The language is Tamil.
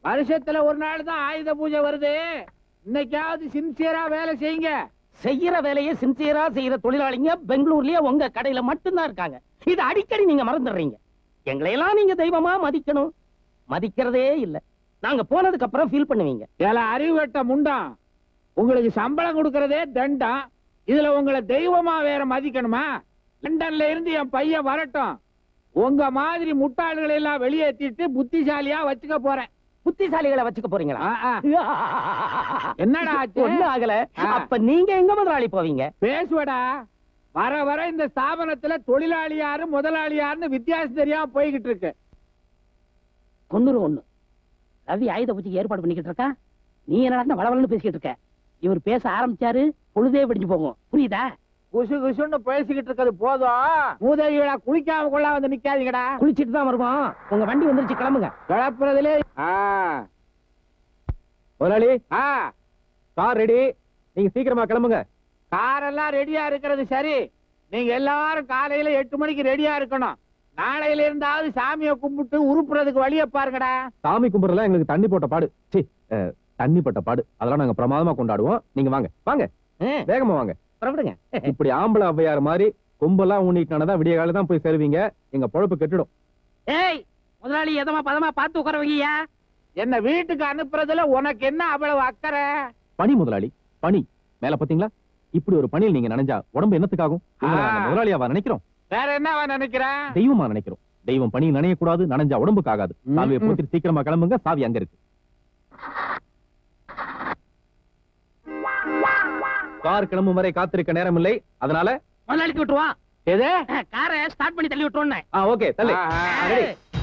வருஷத்துல ஒரு நாள் தான் ஆயுத பூஜை வருது இன்னைக்காவது சின்சியரா வேலை செய்யுங்க செய்யற வேலையை சின்சியரா செய்யற தொழிலாளிங்க பெங்களூர்லயே உங்க கடையில மட்டும்தான் இருக்காங்க இது அடிக்கடி நீங்க மறந்துடுறீங்க எங்களையெல்லாம் நீங்க தெய்வமா மதிக்கணும் மதிக்கிறதே இல்ல நாங்க போனதுக்கு அப்புறம் ஃபீல் பண்ணுவீங்க ஏல அறிவு வெட்ட முண்டம் உங்களுக்கு சம்பளம் கொடுக்கறதே தண்டம் இதுல உங்களை தெய்வமா வேற மதிக்கணுமா லண்டன்ல இருந்து என் பையன் வரட்டும் உங்க மாதிரி முட்டாள்களை எல்லாம் வெளியேற்றிட்டு புத்திசாலியா வச்சுக்க போறேன் புத்திசாலிகளை வச்சுக்க போறீங்களா ஆ, ஆ. என்னடா ஆச்சு? ஒண்ணு ஆகல ஆ. அப்ப நீங்க எங்க முதலாளி போவீங்க பேசுவடா வர வர இந்த ஸ்தாபனத்துல தொழிலாளி யாரு முதலாளி யாருன்னு வித்தியாசம் தெரியாம போய்கிட்டு இருக்கு கொன்னூறு ஒண்ணு ரவி ஆயுத பூஜைக்கு ஏற்பாடு பண்ணிக்கிட்டு இருக்கா நீ என்ன வளவலன்னு பேசிக்கிட்டு இருக்க இவர் பேச ஆரம்பிச்சாரு பொழுதே விடிஞ்சு போகும் புரியுதா குசு குசுன்னு பேசிக்கிட்டு இருக்கிறது போதும் மூதேவிகளா குளிக்காம கொள்ள வந்து நிக்காதீங்கடா குளிச்சிட்டு தான் வருவோம் உங்க வண்டி வந்துருச்சு கிளம்புங்க கிளப்புறதுலே முதலாளி ஆ கார் ரெடி நீங்க சீக்கிரமா கிளம்புங்க காரெல்லாம் ரெடியா இருக்கிறது சரி நீங்க எல்லாரும் காலையில எட்டு மணிக்கு ரெடியா இருக்கணும் நாளையில இருந்தாவது சாமியை கும்பிட்டு உருப்புறதுக்கு வழிய பாருங்கடா சாமி கும்பிடுறதுல எங்களுக்கு தண்ணி போட்ட பாடு சீ அஹ், தண்ணி போட்ட பாடு அதெல்லாம் நாங்க பிரமாதமா கொண்டாடுவோம் நீங்க வாங்க வாங்க ஆ, வேகமா வாங்க புறப்படுங்க இப்படி ஆம்பளை ஔவையார் மாதிரி கொம்பெல்லாம் ஊனிட்டானதான் விடிய காலை தான் போய் சேருவீங்க எங்க பொழப்பு கெட்டுடும் ஏய் முதலாளி எதமா பதமா பார்த்து உட்கார வைங்கயா என்ன வீட்டுக்கு அனுப்புறதுல உனக்கு என்ன அவ்வளவு அக்கறை பனி முதலாளி பனி மேல பாத்தீங்களா இப்படி ஒரு பணியில் நீங்க நினைஞ்சா உடம்பு என்னத்துக்காகும் உங்களை நாங்க ஆ. முதலாளியாவா நினைக்கிறோம் வேற என்னவா நினைக்கிறேன் தெய்வமா நினைக்கிறோம் தெய்வம் பணியில் நினைய கூடாது நனைஞ்சா உடம்புக்கு ஆகாது ம், சாவியை ம். போட்டு சீக்கிரமா கிளம்புங்க சாவி அங்க இருக்கு கார் கிளம்பும் வரை காத்திருக்க நேரம் இல்லை அதனால முதலாளிக்கு விட்டுருவான் எது காரை ஸ்டார்ட் பண்ணி தள்ளி விட்டுருவோம் ஆ ஓகே தள்ளு ஆ, ஆ, ஆ, ready.